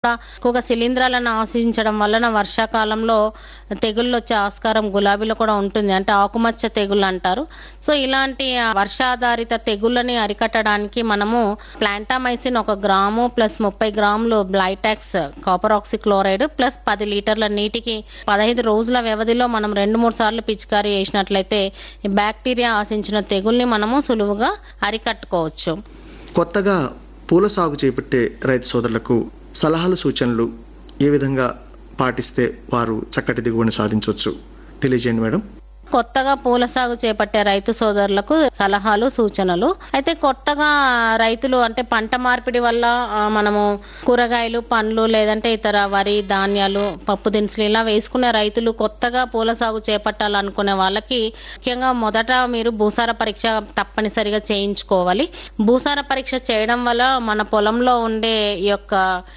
కూడా ఎక్కువగా శిలీంధ్రాలను ఆశించడం వలన వర్షాకాలంలో తెగుళ్ళు వచ్చే ఆస్కారం గులాబీలో కూడా ఉంటుంది అంటే ఆకుమచ్చ తెగుళ్ళు అంటారు సో ఇలాంటి ఆ, వర్షాధారిత తెగుళ్ళని అరికట్టడానికి మనము ప్లాంటామైసిన్ ఒక గ్రాము ప్లస్ ముప్పై గ్రాములు బ్లైటాక్స్ కాపర్ ఆక్సిక్లోరైడ్ ప్లస్ పది లీటర్ల నీటికి పదహైదు రోజుల వ్యవధిలో మనం రెండు మూడు సార్లు పిచికారీ చేసినట్లయితే ఈ బ్యాక్టీరియా ఆశించిన తెగుల్ని మనము సులువుగా అరికట్టుకోవచ్చు కొత్తగా పూల సాగు చేపట్టే రైతు సోదరులకు సలహాలు సూచనలు ఏ విధంగా పాటిస్తే వారు చక్కటి దిగుబడిని సాధించవచ్చు తెలియజేయండి మేడం కొత్తగా పూల సాగు చేపట్టే రైతు సోదరులకు సలహాలు సూచనలు అయితే కొత్తగా రైతులు అంటే పంట మార్పిడి వల్ల ఆ, మనము కూరగాయలు పండ్లు లేదంటే ఇతర వరి ధాన్యాలు పప్పు దినుసులు ఇలా వేసుకునే రైతులు కొత్తగా పూల సాగు చేపట్టాలనుకునే వాళ్ళకి ముఖ్యంగా మొదట మీరు భూసార పరీక్ష తప్పనిసరిగా చేయించుకోవాలి భూసార పరీక్ష చేయడం వల్ల మన పొలంలో ఉండే ఈ యొక్క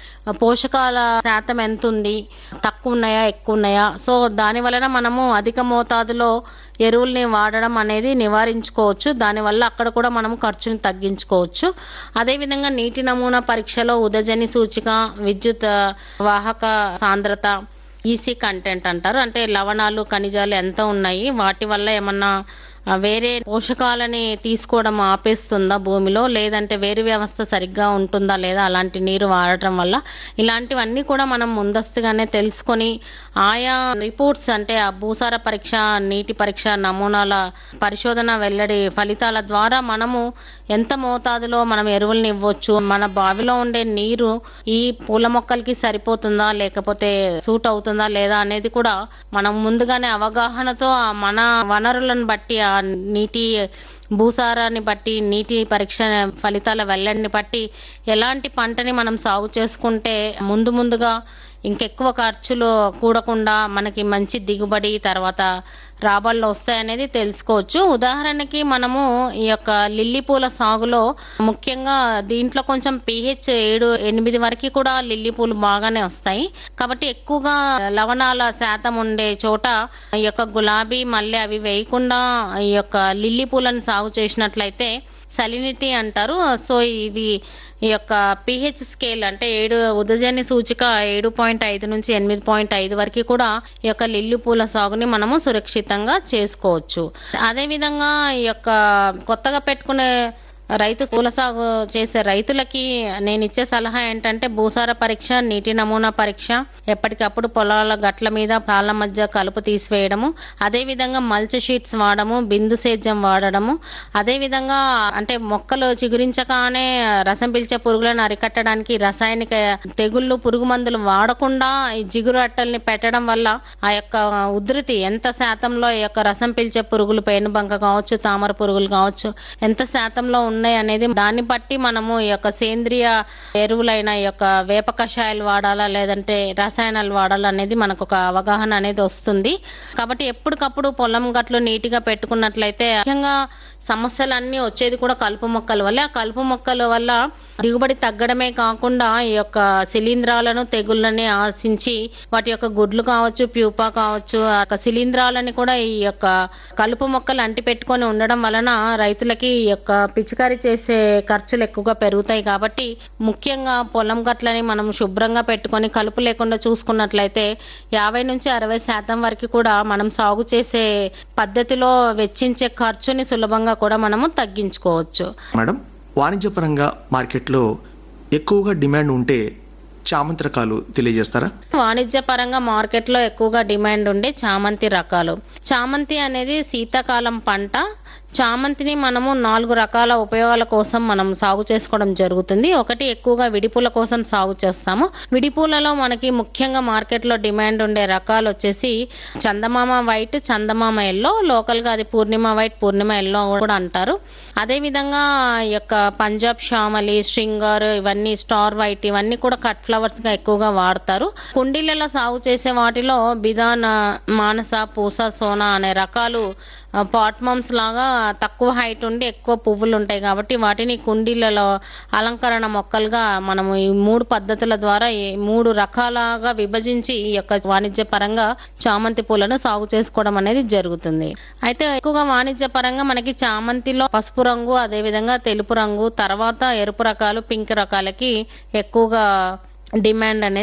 పోషకాల శాతం ఎంత ఉంది తక్కువ ఉన్నాయా ఎక్కువ ఉన్నాయా సో దాని వలన మనము అధిక మోతాదులో ఎరువుల్ని వాడడం అనేది నివారించుకోవచ్చు దానివల్ల అక్కడ కూడా మనం ఖర్చుని తగ్గించుకోవచ్చు అదేవిధంగా నీటి నమూనా పరీక్షలో ఉదజని సూచిక విద్యుత్ ఆ, వాహక సాంద్రత ఈసీ కంటెంట్ అంటారు అంటే లవణాలు ఖనిజాలు ఎంత ఉన్నాయి వాటి వల్ల ఏమన్నా ఆ, వేరే పోషకాలని తీసుకోవడం ఆపేస్తుందా భూమిలో లేదంటే వేరు వ్యవస్థ సరిగ్గా ఉంటుందా లేదా అలాంటి నీరు వాడటం వల్ల ఇలాంటివన్నీ కూడా మనం ముందస్తుగానే తెలుసుకొని ఆయా రిపోర్ట్స్ అంటే ఆ భూసార పరీక్ష నీటి పరీక్ష నమూనాల పరిశోధన వెల్లడి ఫలితాల ద్వారా మనము ఎంత మోతాదులో మనం ఎరువుల్ని ఇవ్వచ్చు మన బావిలో ఉండే నీరు ఈ పూల మొక్కలకి సరిపోతుందా లేకపోతే సూట్ అవుతుందా లేదా అనేది కూడా మనం ముందుగానే అవగాహనతో ఆ మన వనరులను బట్టి ఆ నీటి భూసారాన్ని బట్టి నీటి పరీక్ష ఫలితాల వెల్లడిని బట్టి ఎలాంటి పంటని మనం సాగు చేసుకుంటే ముందు ముందుగా ఇంకెక్కువ ఖర్చులు కూడకుండా మనకి మంచి దిగుబడి తర్వాత రాబడులు వస్తాయనేది తెలుసుకోవచ్చు ఉదాహరణకి మనము ఈ యొక్క లిల్లీ పూల సాగులో ముఖ్యంగా దీంట్లో కొంచెం పిహెచ్ ఏడు ఎనిమిది వరకు కూడా లిల్లీ పూలు బాగానే వస్తాయి కాబట్టి ఎక్కువగా లవణాల శాతం ఉండే చోట ఈ యొక్క గులాబీ మల్లె అవి వేయకుండా ఈ యొక్క లిల్లీ పూలను సాగు చేసినట్లయితే సలినిటీ అంటారు సో ఇది ఈ యొక్క పిహెచ్ స్కేల్ అంటే ఏడు ఉదజని సూచిక ఏడు పాయింట్ ఐదు నుంచి ఎనిమిది పాయింట్ ఐదు వరకు కూడా ఈ యొక్క లిల్లి పూల సాగుని మనము సురక్షితంగా చేసుకోవచ్చు అదే విధంగా ఈ యొక్క కొత్తగా పెట్టుకునే రైతు పూల సాగు చేసే రైతులకి నేను ఇచ్చే సలహా ఏంటంటే భూసార పరీక్ష నీటి నమూనా పరీక్ష ఎప్పటికప్పుడు పొలాల గట్ల మీద పాల మధ్య కలుపు తీసివేయడము అదే విధంగా మల్చ్ షీట్స్ వాడము బిందు సేద్యం వాడడము అదే విధంగా అంటే మొక్కలు చిగురించగానే రసం పీల్చే పురుగులను అరికట్టడానికి రసాయనిక తెగుళ్ళు పురుగు మందులు వాడకుండా ఈ జిగురు అట్టల్ని పెట్టడం వల్ల ఆ యొక్క ఉధృతి ఎంత శాతంలో ఈ యొక్క రసం పీల్చే పురుగులు పేనుబంక కావచ్చు తామర పురుగులు కావచ్చు ఎంత శాతంలో ఉన్నాయి అనేది దాన్ని బట్టి మనము ఈ యొక్క సేంద్రియ ఎరువులైన ఈ యొక్క వేప కషాయాలు వాడాలా లేదంటే రసాయనాలు వాడాలా అనేది మనకు ఒక అవగాహన అనేది వస్తుంది కాబట్టి ఎప్పటికప్పుడు పొలం గట్లు నీటిగా పెట్టుకున్నట్లయితే ముఖ్యంగా సమస్యలన్నీ వచ్చేది కూడా కలుపు మొక్కల వల్ల ఆ కలుపు మొక్కల వల్ల దిగుబడి తగ్గడమే కాకుండా ఈ యొక్క శిలీంధ్రాలను తెగుళ్ళని ఆశించి వాటి యొక్క గుడ్లు కావచ్చు ప్యూపా కావచ్చు ఆ యొక్క శిలీంధ్రాలని కూడా ఈ యొక్క కలుపు మొక్కలు అంటి పెట్టుకొని ఉండడం వలన రైతులకి ఈ యొక్క పిచికారీ చేసే ఖర్చులు ఎక్కువగా పెరుగుతాయి కాబట్టి ముఖ్యంగా పొలం గట్లని మనం శుభ్రంగా పెట్టుకొని కలుపు లేకుండా చూసుకున్నట్లయితే యాభై నుంచి అరవై శాతం వరకు కూడా మనం సాగు చేసే పద్ధతిలో వెచ్చించే ఖర్చుని సులభంగా కూడా మనము తగ్గించుకోవచ్చు మేడం వాణిజ్యపరంగా మార్కెట్లో ఎక్కువగా డిమాండ్ ఉంటే చామంతి రకాలు తెలియజేస్తారా వాణిజ్య పరంగా మార్కెట్ లో ఎక్కువగా డిమాండ్ ఉండే చామంతి రకాలు చామంతి అనేది శీతాకాలం పంట చామంతిని మనము నాలుగు రకాల ఉపయోగాల కోసం మనం సాగు చేసుకోవడం జరుగుతుంది ఒకటి ఎక్కువగా విడిపూల కోసం సాగు చేస్తాము విడిపూలలో మనకి ముఖ్యంగా మార్కెట్ లో డిమాండ్ ఉండే రకాలు వచ్చేసి Chandamama white Chandamama yellow local గా అది పూర్ణిమ వైట్ పూర్ణిమ ఎల్లో కూడా అంటారు అదే విధంగా ఈ యొక్క పంజాబ్ షామలి శృంగార్ ఇవన్నీ స్టార్ వైట్ ఇవన్నీ కూడా కట్ ఫ్లవర్స్ గా ఎక్కువగా వాడతారు కుండీలలో సాగు చేసే వాటిలో బిదాన్ మానస పూస సోనా అనే రకాలు పాట్మమ్స్ లాగా తక్కువ హైట్ ఉండి ఎక్కువ పువ్వులు ఉంటాయి కాబట్టి వాటిని కుండీలలో అలంకరణ మొక్కలుగా మనము ఈ మూడు పద్ధతుల ద్వారా ఈ మూడు రకాలుగా విభజించి ఈ యొక్క వాణిజ్య పరంగా చామంతి పూలను సాగు చేసుకోవడం అనేది జరుగుతుంది అయితే ఎక్కువగా వాణిజ్య పరంగా మనకి చామంతిలో పసుపు రంగు అదే విధంగా తెలుపు రంగు తర్వాత ఎరుపు రకాలు పింక్ రకాలకి ఎక్కువగా డిమాండ్ అనేది